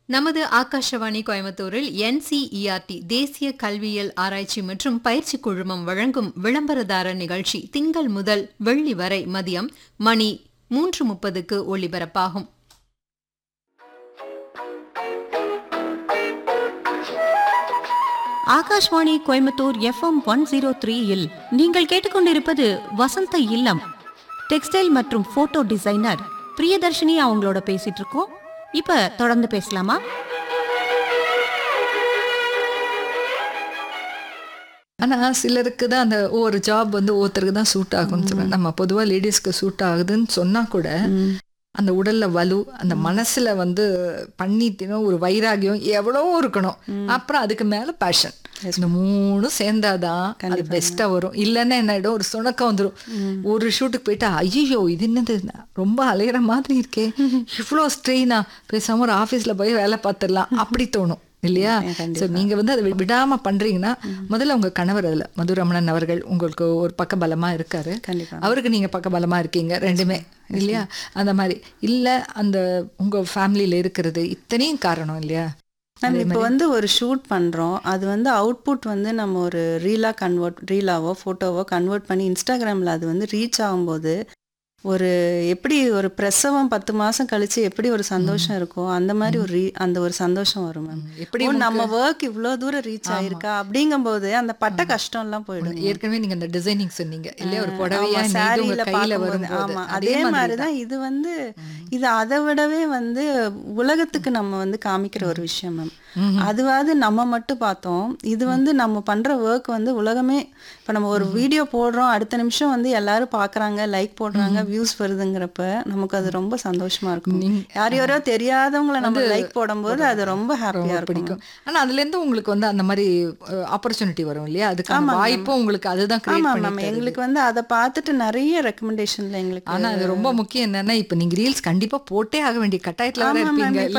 நமது ஆகாஷவாணி கோயம்புத்தூரில் என்சிஇஆர்டி தேசிய கல்வியியல் ஆராய்ச்சி மற்றும் பயிற்சி குழுமம் வழங்கும் விளம்பரதார நிகழ்ச்சி திங்கள் முதல் வெள்ளி வரை மதியம் மணி மூன்று முப்பதுக்கு ஒளிபரப்பாகும் Akashvani Coimbatore FM one zero த்ரீயில் நீங்கள் கேட்டுக்கொண்டிருப்பது வசந்த இல்லம் டெக்ஸ்டைல் மற்றும் போட்டோ டிசைனர் பிரியதர்ஷினி அவங்களோட பேசிட்டு இருக்கோம் இப்ப தொடர்ந்து பேசலாமா ஆனா சிலருக்கு தான் அந்த ஒரு ஜாப் வந்து ஒருத்தருக்கு தான் சூட் ஆகும்னு சொல்றேன் நம்ம பொதுவா லேடிஸ்க்கு சூட் ஆகுதுன்னு சொன்னா கூட அந்த உடல்ல வலு அந்த மனசுல வந்து பண்ணிட்டினோம் ஒரு வைராகியம் எவ்வளவோ இருக்கணும் அப்புறம் அதுக்கு மேல பேஷன் இந்த மூணும் சேர்ந்தாதான் அது பெஸ்டா வரும் இல்லைன்னா என்ன ஆயிடும் ஒரு சுணக்கம் வந்துடும் ஒரு ஷூட்டுக்கு போயிட்டா ஐயோ இது என்னது ரொம்ப அலையிற மாதிரி இருக்கே இவ்வளோ ஸ்ட்ரெயினா பேசாம ஒரு ஆபீஸ்ல போய் வேலை பார்த்துடலாம் அப்படி தோணும் இல்லையா ஸோ நீங்க வந்து அதை வி- விடாம பண்றீங்கன்னா முதல்ல உங்க கணவர் அதுல மதுரமணன் அவர்கள் உங்களுக்கு ஒரு பக்க பலமா இருக்காரு கண்டிப்பா. அவருக்கு நீங்க பக்க பலமா இருக்கீங்க ரெண்டுமே இல்லையா அந்த மாதிரி இல்ல அந்த உங்க ஃபேமிலியில இருக்கிறது இத்தனையும் காரணம் இல்லையா மேம் இப்போ வந்து ஒரு ஷூட் பண்ணுறோம் அது வந்து அவுட்புட் வந்து நம்ம ஒரு ரீலாக கன்வெர்ட் ரீலாவோ ஃபோட்டோவோ கன்வெர்ட் பண்ணி இன்ஸ்டாகிராமில் அது வந்து ரீச் ஆகும்போது ஒரு எப்படி ஒரு பிரசவம் பத்து மாதம் கழிச்சு எப்படி ஒரு சந்தோஷம் இருக்கோ அந்த மாதிரி ஒரு ரீ அந்த ஒரு சந்தோஷம் வரும் மேம் எப்படி ஓ, நம்ம ஒர்க் இவ்வளோ தூரம் ரீச் ஆயிருக்கா அப்படிங்கும்போது அந்த பட்ட கஷ்டம்லாம் போயிடும் ஏற்கனவே நீங்க அந்த டிசைனிங் சொன்னீங்க இல்லையா ஒரு புடவையா ஆமா, நெய்து உங்க சாரியில கையில பார்க்கும்போது, வரும்போது ஆமா அதே மாதிரி தான் இது வந்து இது அதை விடவே வந்து உலகத்துக்கு நம்ம வந்து காமிக்கிற ஒரு விஷயம் மேம் அதுவாது நம்ம மட்டும் பார்த்தோம் இது வந்து நம்ம பண்ற ஒர்க் வந்து உலகமே இப்ப நம்ம ஒரு வீடியோ போடுறோம் அடுத்த நிமிஷம் வந்து எல்லாரும் பாக்குறாங்க லைக் போடுறாங்க வியூஸ் வருதுங்கிறப்ப நமக்கு அது ரொம்ப சந்தோஷமா இருக்கும் யார் யாரோ தெரியாதவங்கள நம்ம லைக் போடும்போது அது ரொம்ப ஹாப்பியா இருக்கும் பிடிக்கும் ஆனா அதுல இருந்து உங்களுக்கு வந்து அந்த மாதிரி ஆப்பர்ச்சுனிட்டி வரும் இல்லையா அதுக்கான வாய்ப்பும் உங்களுக்கு அதுதான் கிரியேட் ஆமா பண்ணி மேம் தருது. எங்களுக்கு வந்து அதை பார்த்துட்டு நிறைய ரெக்கமெண்டேஷன்ல எங்களுக்கு ஆனா அது ரொம்ப முக்கியம் என்னன்னா இப்ப நீங்க ரீல்ஸ் கண்டிப்பா போட்டே ஆக வேண்டிய கட்டாயத்துல வேற ஆமா மேம் இருப்பீங்க இப்ப